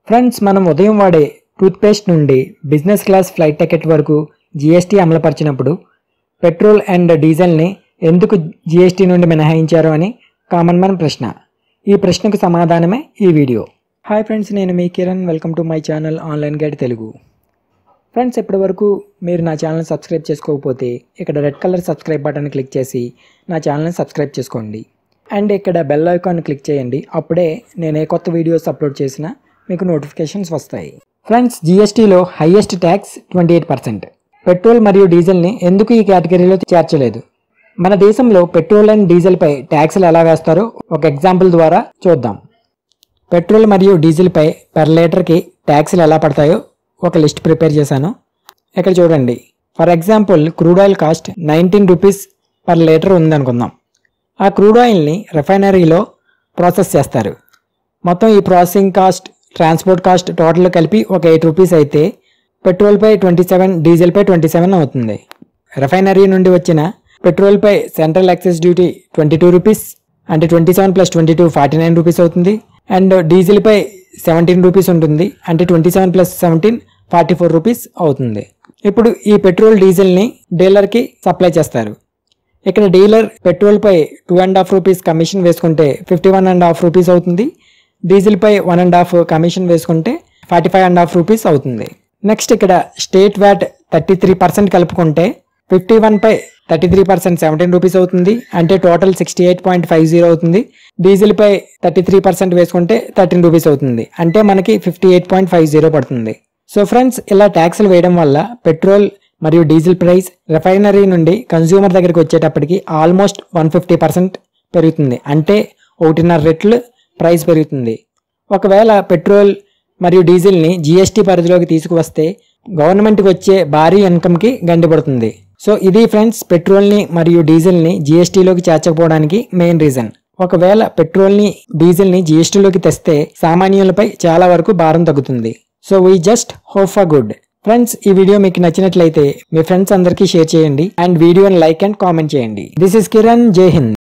friends మనం ఉదయం వాడే టూత్పేస్ట్ నుండి బిజినెస్ క్లాస్ ఫ్లైట్ టికెట్ వరకు జీఎస్టీ అమలుపరిచినప్పుడు పెట్రోల్ అండ్ డీజిల్ని ఎందుకు జీఎస్టీ నుండి మినహాయించారు అని కామన్ మ్యాన్ ప్రశ్న ఈ ప్రశ్నకు సమాధానమే ఈ వీడియో హాయ్ ఫ్రెండ్స్ నేను మీ Kiran welcome to my channel online guide Telugu friends ఇప్పటి వరకు మీరు నా ఛానల్ సబ్స్క్రైబ్ చేసుకోకపోతే ఇక్కడ red colour subscribe button click చేసి నా ఛానల్ని సబ్స్క్రైబ్ చేసుకోండి అండ్ ఇక్కడ బెల్ ఐకాన్ క్లిక్ చేయండి అప్పుడే నేను ఏ కొత్త వీడియోస్ అప్లోడ్ చేసినా మీకు నోటిఫికేషన్స్ వస్తాయి ఫ్రెండ్స్ జీఎస్టీలో highest tax twenty eight percent petrol మరియు డీజిల్ని ఎందుకు ఈ కేటగిరీలో చేర్చలేదు మన దేశంలో పెట్రోల్ అండ్ డీజిల్పై ట్యాక్స్లు ఎలా వేస్తారో ఒక ఎగ్జాంపుల్ ద్వారా చూద్దాం పెట్రోల్ మరియు డీజిల్పై పర్ లీటర్కి ట్యాక్స్లు ఎలా పడతాయో ఒక లిస్ట్ ప్రిపేర్ చేశాను ఇక్కడ చూడండి for example crude oil cost nineteen rupees per litre ఉందనుకుందాం ఆ క్రూడ్ ఆయిల్ని రిఫైనరీలో ప్రాసెస్ చేస్తారు మొత్తం ఈ processing cost transport cost total కలిపి ఒక ఎయిట్ రూపీస్ అయితే పెట్రోల్పై ట్వంటీ సెవెన్ డీజిల్పై ట్వంటీ సెవెన్ అవుతుంది రిఫైనరీ నుండి వచ్చిన పెట్రోల్పై central excise duty twenty two rupees అంటే twenty seven plus twenty two forty nine rupees అవుతుంది అండ్ డీజిల్పై సెవెంటీన్ రూపీస్ ఉంటుంది అంటే twenty seven plus seventeen forty four rupees అవుతుంది ఇప్పుడు ఈ పెట్రోల్ డీజిల్ని డీలర్కి సప్లై చేస్తారు ఇక్కడ డీలర్ పెట్రోల్పై two and half rupees commission వేసుకుంటే fifty one and half rupees అవుతుంది డీజిల్పై వన్ అండ్ హాఫ్ కమిషన్ వేసుకుంటే forty five and half rupees అవుతుంది నెక్స్ట్ ఇక్కడ state VAT thirty three percent కలుపుకుంటే ఫిఫ్టీ వన్ పై thirty three percent seventeen rupees అవుతుంది అంటే total sixty eight point five zero అవుతుంది డీజిల్ పై థర్టీ త్రీ పర్సెంట్ వేసుకుంటే థర్టీన్ రూపీస్ అవుతుంది అంటే మనకి fifty eight point five zero పడుతుంది సో ఫ్రెండ్స్ ఇలా ట్యాక్స్లు వేయడం వల్ల పెట్రోల్ మరియు డీజిల్ ప్రైస్ రిఫైనరీ నుండి కన్జ్యూమర్ దగ్గరికి వచ్చేటప్పటికి ఆల్మోస్ట్ వన్ ఫిఫ్టీ పర్సెంట్ పెరుగుతుంది అంటే ఒకటిన్నర రెట్లు ప్రైస్ పెరుగుతుంది ఒకవేళ పెట్రోల్ మరియు డీజిల్ని జీఎస్టీ పరిధిలోకి తీసుకువస్తే గవర్నమెంట్కి వచ్చే భారీ ఇన్కమ్కి గండిపడుతుంది సో ఇది ఫ్రెండ్స్ పెట్రోల్ని మరియు డీజిల్ని జీఎస్టీలోకి చేర్చకపోవడానికి మెయిన్ రీజన్ ఒకవేళ పెట్రోల్ని డీజిల్ని జీఎస్టీలోకి తెస్తే సామాన్యులపై చాలా వరకు భారం తగ్గుతుంది so we just hope for good friends ఈ వీడియో మీకు నచ్చినట్లయితే మీ ఫ్రెండ్స్ అందరికీ షేర్ చేయండి అండ్ వీడియోని లైక్ అండ్ కామెంట్ చేయండి దిస్ ఇస్ కిరణ్ జై హింద్